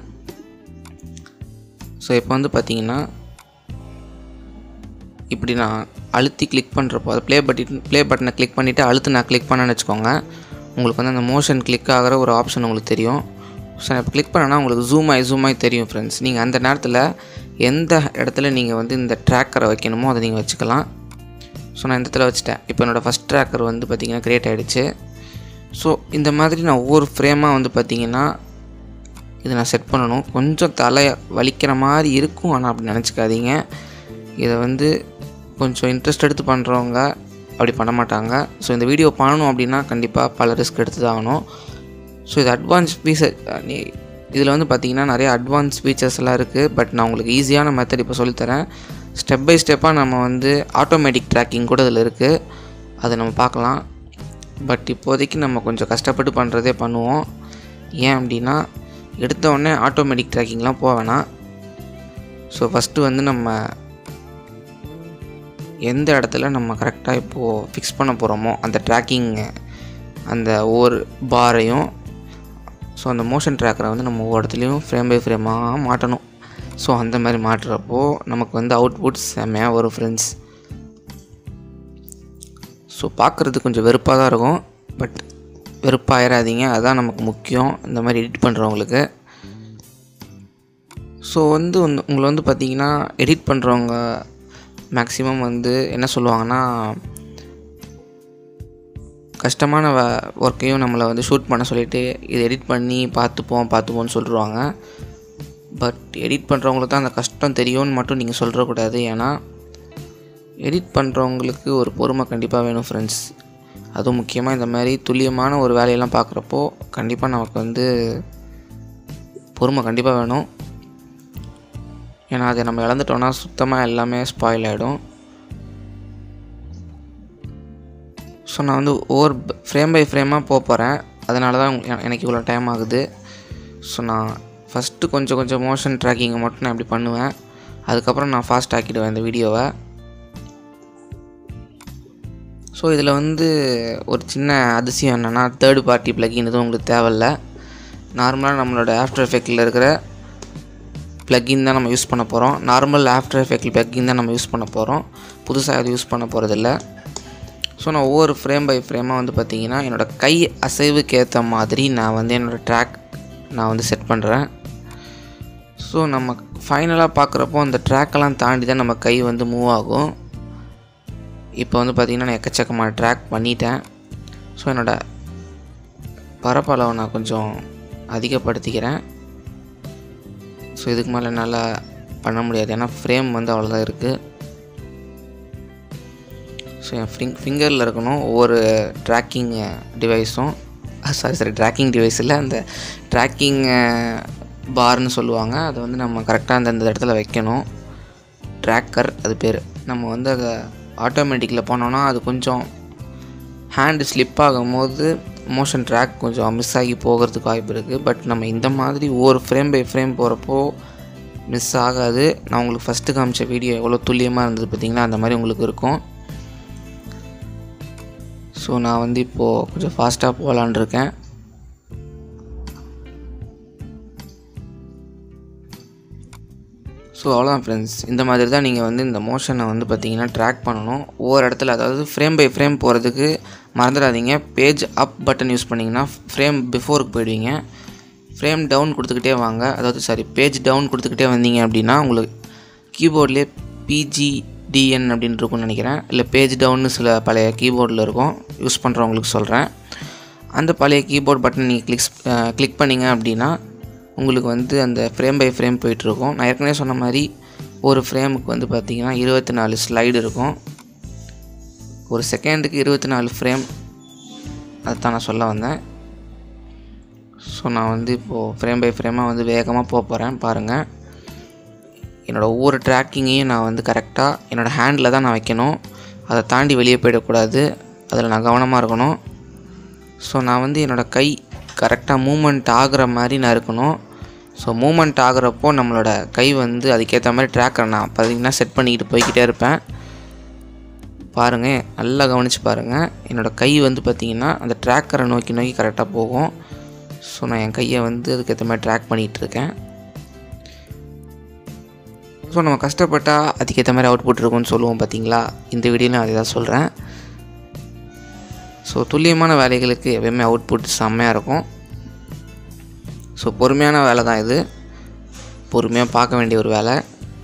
A: ஸோ இப்போ வந்து பார்த்தீங்கன்னா இப்படி நான் அழுத்தி கிளிக் பண்ணுறப்போ அது ப்ளே பட்டன் ப்ளே பட்டனை கிளிக் பண்ணிவிட்டு அழுத்து நான் கிளிக் பண்ணேன்னு வச்சுக்கோங்க உங்களுக்கு வந்து அந்த மோஷன் கிளிக் ஆகிற ஒரு ஆப்ஷன் உங்களுக்கு தெரியும் ஸோ நான் இப்போ கிளிக் பண்ணேன்னா உங்களுக்கு ஜூம் ஆகி ஜூம் ஆகி தெரியும் ஃப்ரெண்ட்ஸ் நீங்கள் அந்த நேரத்தில் எந்த இடத்துல நீங்கள் வந்து இந்த ட்ராக்கரை வைக்கணுமோ அதை நீங்கள் வச்சுக்கலாம் ஸோ நான் இந்த இடத்துல வச்சுட்டேன் இப்போ என்னோடய ஃபஸ்ட் ட்ராக்கர் வந்து பார்த்திங்கன்னா க்ரியேட் ஆகிடுச்சு ஸோ இந்த மாதிரி நான் ஒவ்வொரு ஃப்ரேமாக வந்து பார்த்திங்கன்னா இதை நான் செட் பண்ணணும் கொஞ்சம் தலை வலிக்கிற மாதிரி இருக்கும் ஆனால் அப்படி நினச்சிக்காதீங்க இதை வந்து கொஞ்சம் இன்ட்ரெஸ்ட் எடுத்து பண்ணுறவங்க அப்படி பண்ண மாட்டாங்க ஸோ இந்த வீடியோ பண்ணணும் அப்படின்னா கண்டிப்பாக பல ரிஸ்க் எடுத்து தான் ஆகணும் ஸோ இது அட்வான்ஸ் ஃபீச்சர் இதில் வந்து பார்த்திங்கன்னா நிறைய அட்வான்ஸ் ஃபீச்சர்ஸ் எல்லாம் இருக்குது பட் நான் உங்களுக்கு ஈஸியான மெத்தட் இப்போ சொல்லித்தரேன் ஸ்டெப் பை ஸ்டெப்பாக நம்ம வந்து ஆட்டோமேட்டிக் ட்ராக்கிங் கூட இதில் இருக்குது அதை நம்ம பார்க்கலாம் பட் இப்போதைக்கு நம்ம கொஞ்சம் கஷ்டப்பட்டு பண்ணுறதே பண்ணுவோம் ஏன் அப்படின்னா எடுத்த உடனே ஆட்டோமேட்டிக் ட்ராக்கிங்லாம் போக வேணாம் ஸோ ஃபஸ்ட்டு வந்து நம்ம எந்த இடத்துல நம்ம கரெக்டாக இப்போது ஃபிக்ஸ் பண்ண போகிறோமோ அந்த ட்ராக்கிங் அந்த ஒவ்வொரு பாரையும் ஸோ அந்த மோஷன் ட்ராக்கரை வந்து நம்ம ஒவ்வொரு இடத்துலையும் ஃப்ரேம் பை ஃப்ரேமாக மாட்டணும் ஸோ அந்த மாதிரி மாட்டுறப்போ நமக்கு வந்து அவுட்புட் செம்மையாக வரும் ஃப்ரெண்ட்ஸ் ஸோ பார்க்குறது கொஞ்சம் வெறுப்பாக தான் இருக்கும் பட் வெறுப்பாயிராதீங்க அதுதான் நமக்கு முக்கியம் இந்த மாதிரி எடிட் பண்ணுறவங்களுக்கு ஸோ வந்து உங்க- உங்களை வந்து பார்த்தீங்கன்னா எடிட் பண்ணுறவங்க மேக்ஸிமம் வந்து என்ன சொல்லுவாங்கன்னா கஷ்டமான வ ஒர்க்கையும் நம்மளை வந்து ஷூட் பண்ண சொல்லிவிட்டு இதை எடிட் பண்ணி பார்த்துப்போம் பார்த்துப்போம்னு சொல்லிடுவாங்க பட் எடிட் பண்ணுறவங்களுக்கு தான் அந்த கஷ்டம் தெரியும்னு மட்டும் நீங்கள் சொல்கிறக்கூடாது ஏன்னா எடிட் பண்ணுறவங்களுக்கு ஒரு பொறுமை கண்டிப்பாக வேணும் ஃப்ரெண்ட்ஸ் அதுவும் முக்கியமாக இந்த மாதிரி துல்லியமான ஒரு வேலையெல்லாம் பார்க்குறப்போ கண்டிப்பாக நமக்கு வந்து பொறுமை கண்டிப்பாக வேணும் ஏன்னா அதை நம்ம இழந்துட்டோம்னா சுத்தமாக எல்லாமே ஸ்பாயில் ஆகிடும் ஸோ நான் வந்து ஒவ்வொரு ஃப்ரேம் பை ஃப்ரேமாக போக போகிறேன் அதனால தான் எ- எனக்கு இவ்வளோ டைம் ஆகுது ஸோ நான் ஃபஸ்ட்டு கொஞ்சம் கொஞ்சம் மோஷன் ட்ராக்கிங்கை மட்டும் நான் இப்படி பண்ணுவேன் அதுக்கப்புறம் நான் ஃபாஸ்ட் ஆக்கிடுவேன் இந்த வீடியோவை ஸோ இதில் வந்து ஒரு சின்ன அதிசயம் என்னென்னா தேர்ட் பார்ட்டி பிளகின் எதுவும் உங்களுக்கு தேவையில்ல நார்மலாக நம்மளோட ஆஃப்டர் எஃபெக்டில் இருக்கிற பிளக்கின் தான் நம்ம யூஸ் பண்ண போகிறோம் நார்மல் ஆஃப்டர் எஃபெக்ட் பிளக்கின் தான் நம்ம யூஸ் பண்ண போகிறோம் புதுசாக எதுவும் யூஸ் பண்ண போகிறதில்ல ஸோ நான் ஒவ்வொரு ஃப்ரேம் பை ஃப்ரேமாக வந்து பார்த்தீங்கன்னா என்னோடய கை அசைவுக்கு ஏற்ற மாதிரி நான் வந்து என்னோடய ட்ராக் நான் வந்து செட் பண்ணுறேன் ஸோ நம்ம ஃபைனலாக பார்க்குறப்போ அந்த ட்ராக்கெல்லாம் தாண்டி தான் நம்ம கை வந்து மூவ் ஆகும் இப்போ வந்து பார்த்திங்கன்னா நான் எக்கச்சக்கமான ட்ராக் பண்ணிட்டேன் ஸோ என்னோடய பரப்பளவை நான் கொஞ்சம் அதிகப்படுத்திக்கிறேன் ஸோ இதுக்கு மேலே என்னால் பண்ண முடியாது ஏன்னா ஃப்ரேம் வந்து அவ்வளோதான் இருக்குது ஸோ என் ஃபிங் ஃபிங்கரில் இருக்கணும் ஒவ்வொரு ட்ராக்கிங் டிவைஸும் சாரி சாரி ட்ராக்கிங் டிவைஸ் இல்லை அந்த ட்ராக்கிங் பார்னு சொல்லுவாங்க அதை வந்து நம்ம கரெக்டாக அந்தந்த இடத்துல வைக்கணும் ட்ராக்கர் அது பேர் நம்ம வந்து அதை ஆட்டோமேட்டிக்கில் போனோன்னா அது கொஞ்சம் ஹேண்டு ஸ்லிப் ஆகும்போது மோஷன் ட்ராக் கொஞ்சம் மிஸ் ஆகி போகிறதுக்கு வாய்ப்பு இருக்குது பட் நம்ம இந்த மாதிரி ஒவ்வொரு ஃப்ரேம் பை ஃப்ரேம் போகிறப்போ மிஸ் ஆகாது நான் உங்களுக்கு ஃபஸ்ட்டு காமிச்ச வீடியோ எவ்வளோ துல்லியமாக இருந்தது பார்த்தீங்களா அந்த மாதிரி உங்களுக்கு இருக்கும் ஸோ நான் வந்து இப்போது கொஞ்சம் ஃபாஸ்ட்டாக போகலான் இருக்கேன் ஸோ அவ்வளோதான் ஃப்ரெண்ட்ஸ் இந்த மாதிரி தான் நீங்கள் வந்து இந்த மோஷனை வந்து பார்த்தீங்கன்னா ட்ராக் பண்ணணும் ஒவ்வொரு இடத்துல அதாவது ஃப்ரேம் பை ஃப்ரேம் போகிறதுக்கு மறந்துடாதீங்க பேஜ் அப் பட்டன் யூஸ் பண்ணிங்கன்னா ஃப்ரேம் பிஃபோருக்கு போயிடுவீங்க ஃப்ரேம் டவுன் கொடுத்துக்கிட்டே வாங்க அதாவது சாரி பேஜ் டவுன் கொடுத்துக்கிட்டே வந்தீங்க அப்படின்னா உங்களுக்கு கீபோர்ட்லேயே பிஜிடிஎன் அப்படின்னு இருக்கும்னு நினைக்கிறேன் இல்லை பேஜ் டவுன்னு சில பழைய கீபோர்டில் இருக்கும் யூஸ் பண்ணுறவங்களுக்கு சொல்கிறேன் அந்த பழைய கீபோர்ட் பட்டன் நீங்கள் கிளிக்ஸ் கிளிக் பண்ணிங்க அப்படின்னா உங்களுக்கு வந்து அந்த ஃப்ரேம் பை ஃப்ரேம் போயிட்டுருக்கும் நான் ஏற்கனவே சொன்ன மாதிரி ஒரு ஃப்ரேமுக்கு வந்து பார்த்திங்கன்னா இருபத்தி நாலு ஸ்லைடு இருக்கும் ஒரு செகண்டுக்கு இருபத்தி நாலு ஃப்ரேம் அதுதான் நான் சொல்ல வந்தேன் ஸோ நான் வந்து இப்போது ஃப்ரேம் பை ஃப்ரேமாக வந்து வேகமாக போக போகிறேன் பாருங்கள் என்னோடய ஒவ்வொரு ட்ராக்கிங்கையும் நான் வந்து கரெக்டாக என்னோடய ஹேண்டில் தான் நான் வைக்கணும் அதை தாண்டி வெளியே போயிடக்கூடாது அதில் நான் கவனமாக இருக்கணும் ஸோ நான் வந்து என்னோடய கை கரெக்டாக மூமெண்ட் ஆகிற மாதிரி நான் இருக்கணும் ஸோ மூமெண்ட் ஆகிறப்போ நம்மளோட கை வந்து அதுக்கேற்ற மாதிரி ட்ராக்கரை நான் பார்த்திங்கன்னா செட் பண்ணிக்கிட்டு போய்கிட்டே இருப்பேன் பாருங்கள் நல்லா கவனித்து பாருங்கள் என்னோடய கை வந்து பார்த்திங்கன்னா அந்த ட்ராக்கரை நோக்கி நோக்கி கரெக்டாக போகும் ஸோ நான் என் கையை வந்து அதுக்கேற்ற மாதிரி ட்ராக் பண்ணிகிட்ருக்கேன் ஸோ நம்ம கஷ்டப்பட்டால் அதுக்கேற்ற மாதிரி அவுட்புட் இருக்கும்னு சொல்லுவோம் பார்த்தீங்களா இந்த வீடியோவில் நான் அதை தான் சொல்கிறேன் ஸோ துல்லியமான வேலைகளுக்கு எப்பயுமே அவுட்புட் செம்மையாக இருக்கும் ஸோ பொறுமையான வேலை தான் இது பொறுமையாக பார்க்க வேண்டிய ஒரு வேலை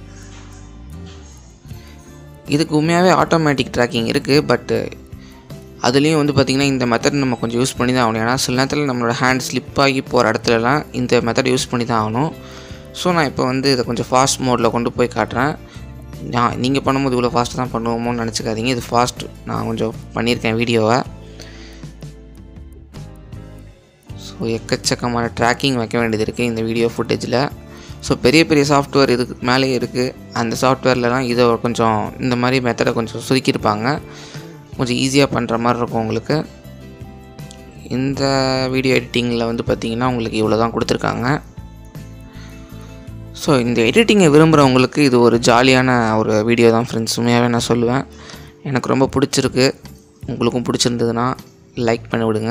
A: இதுக்கு உண்மையாகவே ஆட்டோமேட்டிக் ட்ராக்கிங் இருக்குது பட்டு அதுலேயும் வந்து பார்த்திங்கன்னா இந்த மெத்தட் நம்ம கொஞ்சம் யூஸ் பண்ணி தான் ஆகணும் ஏன்னா சில நேரத்தில் நம்மளோட ஹேண்ட் ஸ்லிப் ஆகி போகிற இடத்துலலாம் இந்த மெத்தட் யூஸ் பண்ணி தான் ஆகணும் ஸோ நான் இப்போ வந்து இதை கொஞ்சம் ஃபாஸ்ட் மோடில் கொண்டு போய் காட்டுறேன் நான் நீங்கள் பண்ணும்போது இவ்வளோ ஃபாஸ்ட்டாக தான் பண்ணுவோமோன்னு நினச்சிக்காதீங்க இது ஃபாஸ்ட் நான் கொஞ்சம் பண்ணியிருக்கேன் வீடியோவை ஸோ எக்கச்சக்கமான ட்ராக்கிங் வைக்க வேண்டியது இருக்குது இந்த வீடியோ ஃபுட்டேஜில் ஸோ பெரிய பெரிய சாஃப்ட்வேர் இதுக்கு மேலே இருக்குது அந்த சாஃப்ட்வேர்லலாம் இதை கொஞ்சம் இந்த மாதிரி மெத்தடை கொஞ்சம் சுருக்கியிருப்பாங்க கொஞ்சம் ஈஸியாக பண்ணுற மாதிரி இருக்கும் உங்களுக்கு இந்த வீடியோ எடிட்டிங்கில் வந்து பார்த்திங்கன்னா உங்களுக்கு இவ்வளோ தான் கொடுத்துருக்காங்க ஸோ இந்த எடிட்டிங்கை விரும்புகிறவங்களுக்கு இது ஒரு ஜாலியான ஒரு வீடியோ தான் ஃப்ரெண்ட்ஸ் உண்மையாகவே நான் சொல்லுவேன் எனக்கு ரொம்ப பிடிச்சிருக்கு உங்களுக்கும் பிடிச்சிருந்ததுன்னா லைக் பண்ணி விடுங்க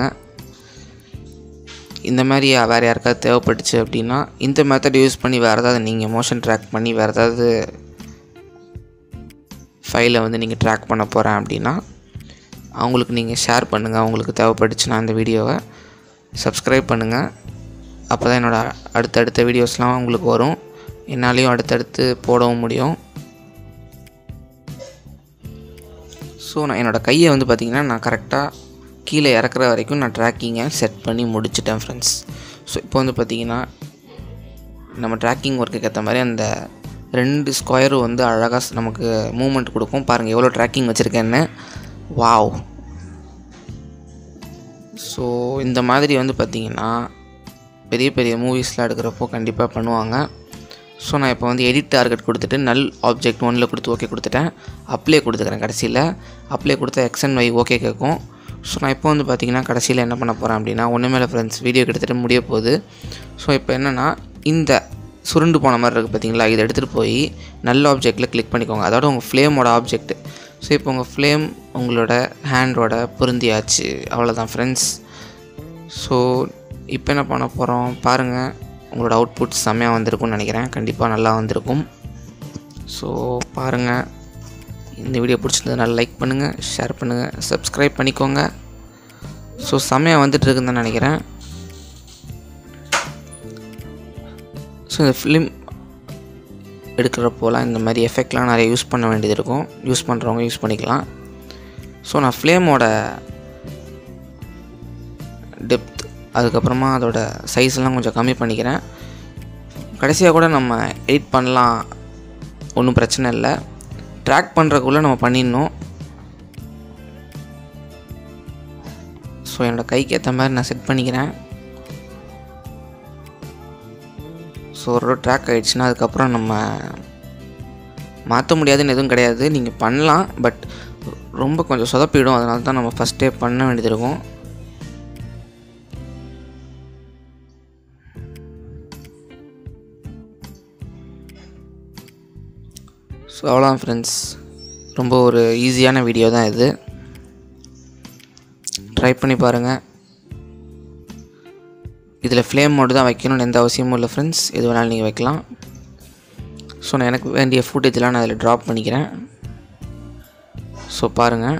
A: இந்த மாதிரி வேறு யாருக்காவது தேவைப்பட்டுச்சு அப்படின்னா இந்த மெத்தட் யூஸ் பண்ணி வேறு ஏதாவது நீங்கள் மோஷன் ட்ராக் பண்ணி வேறு ஏதாவது ஃபைலை வந்து நீங்கள் ட்ராக் பண்ண போகிறேன் அப்படின்னா அவங்களுக்கு நீங்கள் ஷேர் பண்ணுங்கள் அவங்களுக்கு தேவைப்பட்டுச்சுன்னா அந்த வீடியோவை சப்ஸ்கிரைப் பண்ணுங்கள் அப்போ தான் என்னோடய அடுத்தடுத்த வீடியோஸ்லாம் உங்களுக்கு வரும் என்னாலையும் அடுத்தடுத்து போடவும் முடியும் ஸோ நான் என்னோடய கையை வந்து பார்த்திங்கன்னா நான் கரெக்டாக கீழே இறக்குற வரைக்கும் நான் ட்ராக்கிங்கை செட் பண்ணி முடிச்சிட்டேன் ஃப்ரெண்ட்ஸ் ஸோ இப்போ வந்து பார்த்திங்கன்னா நம்ம ட்ராக்கிங் ஒர்க்குக்கு ஏற்ற மாதிரி அந்த ரெண்டு ஸ்கொயரும் வந்து அழகாக நமக்கு மூமெண்ட் கொடுக்கும் பாருங்கள் எவ்வளோ ட்ராக்கிங் வச்சுருக்கேன்னு வாவ் ஸோ இந்த மாதிரி வந்து பார்த்திங்கன்னா பெரிய பெரிய மூவிஸ்லாம் எடுக்கிறப்போ கண்டிப்பாக பண்ணுவாங்க ஸோ நான் இப்போ வந்து எடிட் டார்கெட் கொடுத்துட்டு நல் ஆப்ஜெக்ட் ஒனில் கொடுத்து ஓகே கொடுத்துட்டேன் அப்ளை கொடுத்துக்கிறேன் கடைசியில் அப்ளை கொடுத்தா எக்ஸ் அண்ட் ஒய் ஓகே கேட்கும் ஸோ நான் இப்போ வந்து பார்த்திங்கன்னா கடைசியில் என்ன பண்ண போகிறேன் அப்படின்னா ஒன்று மேலே ஃப்ரெண்ட்ஸ் வீடியோ கிட்டத்தட்ட முடிய போகுது ஸோ இப்போ என்னென்னா இந்த சுருண்டு போன மாதிரி இருக்குது பார்த்தீங்களா இதை எடுத்துகிட்டு போய் நல்ல ஆப்ஜெக்டில் கிளிக் பண்ணிக்கோங்க அதோட உங்கள் ஃப்ளேமோட ஆப்ஜெக்ட் ஸோ இப்போ உங்கள் ஃப்ளேம் உங்களோட ஹேண்டோட பொருந்தியாச்சு அவ்வளோதான் ஃப்ரெண்ட்ஸ் ஸோ இப்போ என்ன பண்ண போகிறோம் பாருங்கள் உங்களோட அவுட்புட் செம்மையாக வந்திருக்கும்னு நினைக்கிறேன் கண்டிப்பாக நல்லா வந்திருக்கும் ஸோ பாருங்கள் இந்த வீடியோ பிடிச்சிருந்ததுனால லைக் பண்ணுங்கள் ஷேர் பண்ணுங்கள் சப்ஸ்கிரைப் பண்ணிக்கோங்க ஸோ செம்மையாக வந்துட்டு இருக்குன்னு தான் நினைக்கிறேன் ஸோ இந்த ஃபிலிம் எடுக்கிறப்போலாம் இந்த மாதிரி எஃபெக்ட்லாம் நிறைய யூஸ் பண்ண வேண்டியது இருக்கும் யூஸ் பண்ணுறவங்க யூஸ் பண்ணிக்கலாம் ஸோ நான் ஃப்ளேமோட டெப்த் அதுக்கப்புறமா அதோட சைஸ்லாம் கொஞ்சம் கம்மி பண்ணிக்கிறேன் கடைசியாக கூட நம்ம எடிட் பண்ணலாம் ஒன்றும் பிரச்சனை இல்லை ட்ராக் பண்ணுறக்குள்ளே நம்ம பண்ணிடணும் ஸோ என்னோடய கைக்கு ஏற்ற மாதிரி நான் செட் பண்ணிக்கிறேன் ஸோ ஒரு ட்ராக் ஆகிடுச்சுன்னா அதுக்கப்புறம் நம்ம மாற்ற முடியாதுன்னு எதுவும் கிடையாது நீங்கள் பண்ணலாம் பட் ரொம்ப கொஞ்சம் சொதப்பிடும் அதனால தான் நம்ம ஃபஸ்ட்டே பண்ண வேண்டியது இருக்கும் ஸோ அவ்வளோதான் ஃப்ரெண்ட்ஸ் ரொம்ப ஒரு ஈஸியான வீடியோ தான் இது ட்ரை பண்ணி பாருங்கள் இதில் ஃப்ளேம் மோடு தான் வைக்கணும்னு எந்த அவசியமும் இல்லை ஃப்ரெண்ட்ஸ் எது வேணாலும் நீங்கள் வைக்கலாம் ஸோ நான் எனக்கு வேண்டிய ஃபுட்டேஜ்லாம் நான் அதில் ட்ராப் பண்ணிக்கிறேன் ஸோ பாருங்கள்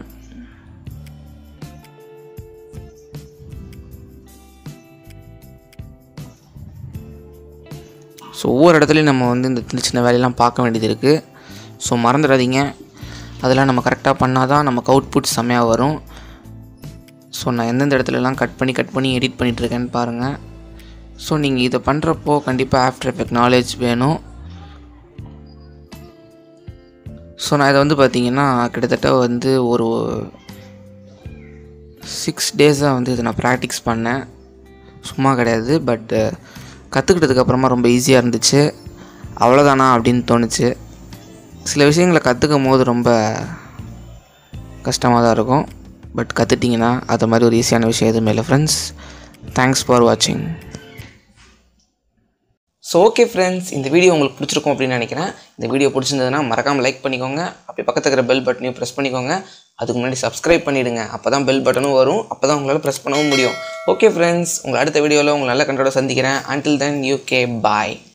A: ஸோ ஒவ்வொரு இடத்துலையும் நம்ம வந்து இந்த சின்ன சின்ன வேலையெல்லாம் பார்க்க வேண்டியது இருக்குது ஸோ மறந்துடாதீங்க அதெல்லாம் நம்ம கரெக்டாக பண்ணால் தான் நமக்கு அவுட்புட் செம்மையாக வரும் ஸோ நான் எந்தெந்த இடத்துலலாம் கட் பண்ணி கட் பண்ணி எடிட் பண்ணிகிட்ருக்கேன்னு பாருங்கள் ஸோ நீங்கள் இதை பண்ணுறப்போ கண்டிப்பாக ஆஃப்டர் எஃபெக்ட் நாலேஜ் வேணும் ஸோ நான் இதை வந்து பார்த்தீங்கன்னா கிட்டத்தட்ட வந்து ஒரு சிக்ஸ் டேஸாக வந்து இதை நான் ப்ராக்டிஸ் பண்ணேன் சும்மா கிடையாது பட்டு கற்றுக்கிட்டதுக்கப்புறமா ரொம்ப ஈஸியாக இருந்துச்சு அவ்வளோதானா அப்படின்னு தோணுச்சு சில விஷயங்களை கற்றுக்கும் போது ரொம்ப கஷ்டமாக தான் இருக்கும் பட் கற்றுட்டிங்கன்னா அது மாதிரி ஒரு ஈஸியான விஷயம் எதுவுமே இல்லை ஃப்ரெண்ட்ஸ் தேங்க்ஸ் ஃபார் வாட்சிங் ஸோ ஓகே ஃப்ரெண்ட்ஸ் இந்த வீடியோ உங்களுக்கு பிடிச்சிருக்கும் அப்படின்னு நினைக்கிறேன் இந்த வீடியோ பிடிச்சிருந்ததுன்னா மறக்காமல் லைக் பண்ணிக்கோங்க அப்படி பக்கத்தில் இருக்கிற பெல் பட்டனையும் ப்ரெஸ் பண்ணிக்கோங்க அதுக்கு முன்னாடி சப்ஸ்கிரைப் பண்ணிவிடுங்க அப்போ தான் பெல் பட்டனும் வரும் அப்போ தான் உங்களால் ப்ரெஸ் பண்ணவும் முடியும் ஓகே ஃப்ரெண்ட்ஸ் உங்களை அடுத்த வீடியோவில் உங்களை நல்ல கண்டோட சந்திக்கிறேன் until then you okay bye